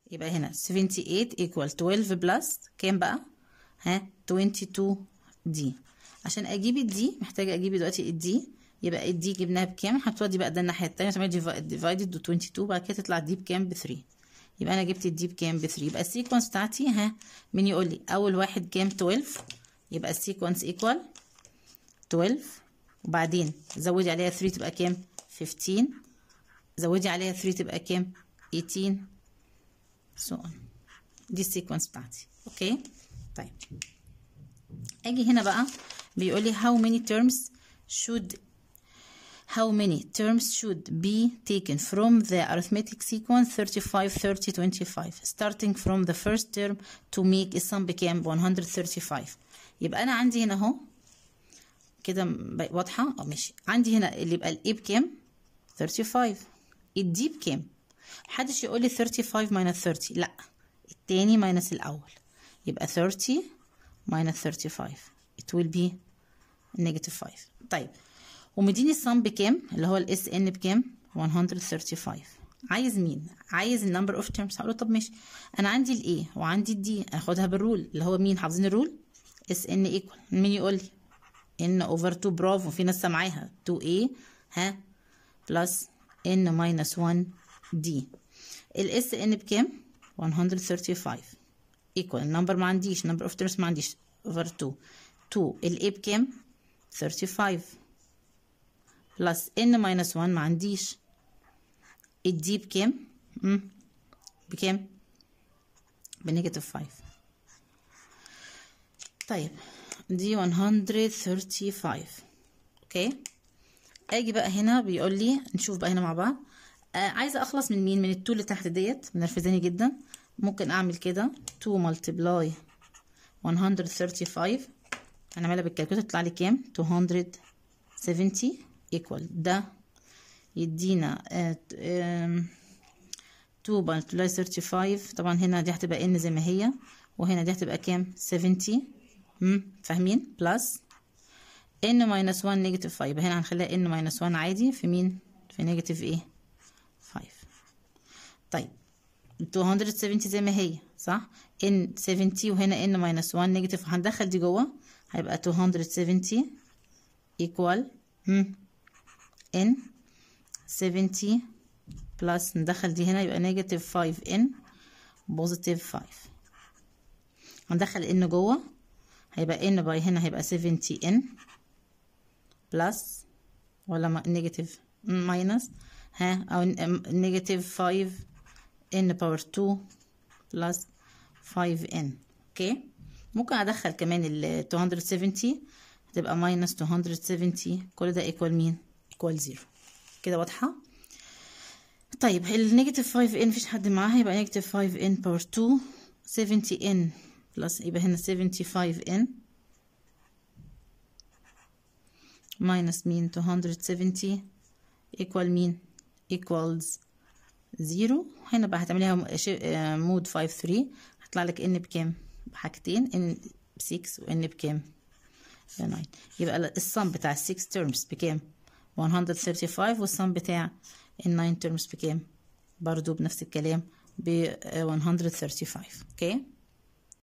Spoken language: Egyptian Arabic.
يبقى هنا 78 equal 12 بلس كام بقى ها 22 دي عشان اجيب الدي محتاجه اجيب دلوقتي الدي يبقى الدي جبناها بكام هتودي بقى ده الناحيه التانيه تعمل ديفايدد ب 22 بعد كده تطلع دي بكام ب 3 يبقى انا جبت الدي بكام ب 3 يبقى السيكونس بتاعتي ها مين يقول لي اول واحد كام 12 يبقى السيكونس ايكوال 12 وبعدين زودي عليها 3 تبقى كام 15 زودي عليها 3 تبقى كام 18 so on دي السيكونس بتاعتي اوكي طيب اجي هنا بقى بيقول لي how many terms should how many terms should be taken from the arithmetic sequence 35 30 25 starting from the first term to make a sum بكام 135 يبقى انا عندي هنا اهو كده واضحه اه ماشي عندي هنا اللي يبقى الايه بكام 35 الدي بكام محدش يقول لي 35 minus 30 لا التاني minus الاول يبقى 30 minus 35 it will be negative 5 طيب ومديني الصم بكام اللي هو الاس ان بكام 135 عايز مين عايز النمبر اوف تيرمز هقول له طب ماشي انا عندي الاي وعندي الدي اخدها بالرول اللي هو مين حافظين الرول اس ان ايكوال مين يقول لي ان اوفر 2 برافو في ناس سامعاها 2a ها بلس ان ماينس 1 دي الاس ان بكام 135 ايكوال النمبر ما عنديش نمبر اوف تيرمز ما عنديش اوفر 2 2 الاي بكام 35 بلس ان ماينس 1 ما عنديش الدي بكام مم. بكام بنيجاتيف 5 طيب دي 135 اوكي اجي بقى هنا بيقول لي نشوف بقى هنا مع بعض آه عايزه اخلص من مين من التو اللي تحت ديت منرفزاني جدا ممكن اعمل كده 2 ملتبلاي 135 هنعملها بالكالكوليتر تطلع لي كام 270 equal ده يدينا 2 ملتبلاي 35 طبعا هنا دي هتبقى ان زي ما هي وهنا دي هتبقى كام 70 امم فاهمين بلس ان ماينس 1 نيجاتيف 5 يبقى هنا هنخليها ان ماينس 1 عادي في مين في نيجاتيف ايه 5 طيب 270 زي ما هي صح ان 70 وهنا ان ماينس 1 نيجاتيف هندخل دي جوه هيبقى 270 ايكوال ان 70 بلس ندخل دي هنا يبقى نيجاتيف 5 ان بوزيتيف 5 هندخل ان جوه هيبقى ان باي هنا هيبقى 70 ان بلس ولا نيجاتيف ماينس ها او نيجاتيف 5 ان باور 2 بلس 5 ان اوكي ممكن ادخل كمان ال 270 هتبقى ماينس 270 كل ده ايكوال مين ايكوال 0 كده واضحه طيب النيجاتيف 5 ان مفيش حد معاها يبقى نيجاتيف 5 ان باور 2 70 ان بلس يبقى هنا 75 ان minus مين 270 equal مين equals 0 هنا بقى هتعمليها مود 5 3 هطلع لك ان بكام بحاجتين ان 6 وان بكام ب 9 يبقى الصم بتاع ال 6 terms بكام 135 والصم بتاع ال 9 terms بكام برضو بنفس الكلام ب 135 اوكي okay.